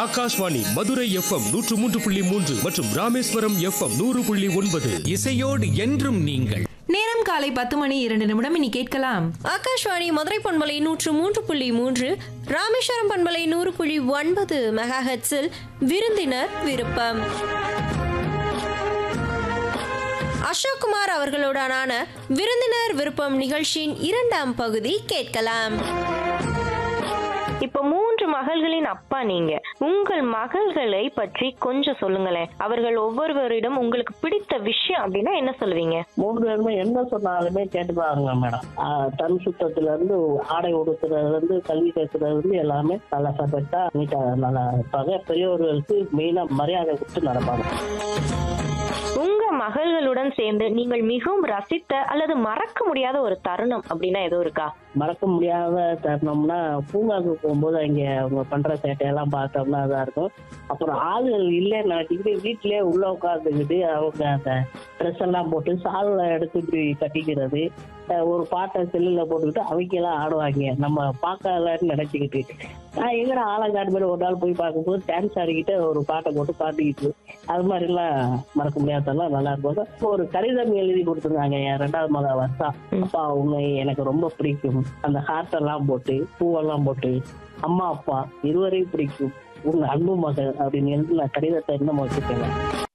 Akashvani Madurai FM நூற்று மூன்று புள்ளி மூன்று மற்றும் ராமேஸ்வரம் எஃப்எம் நூறு புள்ளி ஒன்பது இசையோடு என்றும் நீங்கள் நேரம் காலை பத்து மணி இரண்டு நிமிடம் இனி கேட்கலாம் ஆகாஷ்வாணி மதுரை பண்பலை நூற்று மூன்று புள்ளி மூன்று ராமேஸ்வரம் பண்பலை நூறு புள்ளி ஒன்பது மெகா ஹெட்ஸில் விருந்தினர் விருப்பம் அசோக் குமார் அவர்களுடனான விருந்தினர் விருப்பம் நிகழ்ச்சியின் இரண்டாம் பகுதி கேட்கலாம் இப்ப மூன்று மகள்களின் அப்பா நீங்க உங்கள் மகள்களை பற்றி கொஞ்சம் சொல்லுங்களேன் அவர்கள் ஒவ்வொருவரிடம் உங்களுக்கு பிடித்த விஷயம் அப்படின்னா என்ன சொல்லுவீங்க மூணு பேருமே என்ன சொன்னாலுமே கேட்டுப்பாங்க மேடம் ஆஹ் தன் சுத்தத்துல இருந்து ஆடை உடுத்துறதுல இருந்து கல்வி பேசுறதுல இருந்து எல்லாமே நல்லா சப்பட்டா நீட்டா நல்லா இருப்பாங்க பெரியவர்களுக்கு மெயினா மரியாதை கொடுத்து நடப்பாங்க உங்க மகள்களுடன் சேர்ந்து நீங்கள் மிகவும் ரசித்த அல்லது மறக்க முடியாத ஒரு தருணம் அப்படின்னா எதுவும் இருக்கா மறக்க முடியாத தருணம்னா பூங்காவுக்கு போகும்போது அங்க அவங்க பண்ற சேட்டையெல்லாம் பார்த்தோம்னா இதா இருக்கும் அப்புறம் ஆளுகள் இல்லைன்னு நினைச்சுக்கிட்டு வீட்டிலேயே உள்ள உட்காந்துக்கிட்டு அவங்க அந்த ட்ரெஸ் எல்லாம் போட்டு சால்ல எடுத்து இப்படி கட்டிக்கிறது அஹ் ஒரு பாட்டை செல்லுல போட்டுக்கிட்டு அவங்க எல்லாம் ஆடுவாங்க நம்ம பார்க்கலன்னு நினைச்சுக்கிட்டு நான் எங்கடா ஆலங்காடு மாதிரி ஒரு நாள் போய் பார்க்கும்போது டான்ஸ் ஆடிக்கிட்டு ஒரு பாட்டை போட்டு பாடிக்கிட்டு அது மாதிரிலாம் மறக்க முடியாதெல்லாம் நல்லா இருக்கும் ஒரு கடிதம் எழுதி கொடுத்துருந்தாங்க என் ரெண்டாவது மக வருஷா அப்பா உண்மை எனக்கு ரொம்ப பிடிக்கும் அந்த ஹார்ட் எல்லாம் போட்டு பூவெல்லாம் போட்டு அம்மா அப்பா இருவரையும் பிடிக்கும் உங்க அன்பு மகள் அப்படின்னு எழுதி நான் கடிதத்தை இன்னும் வச்சுக்கேன்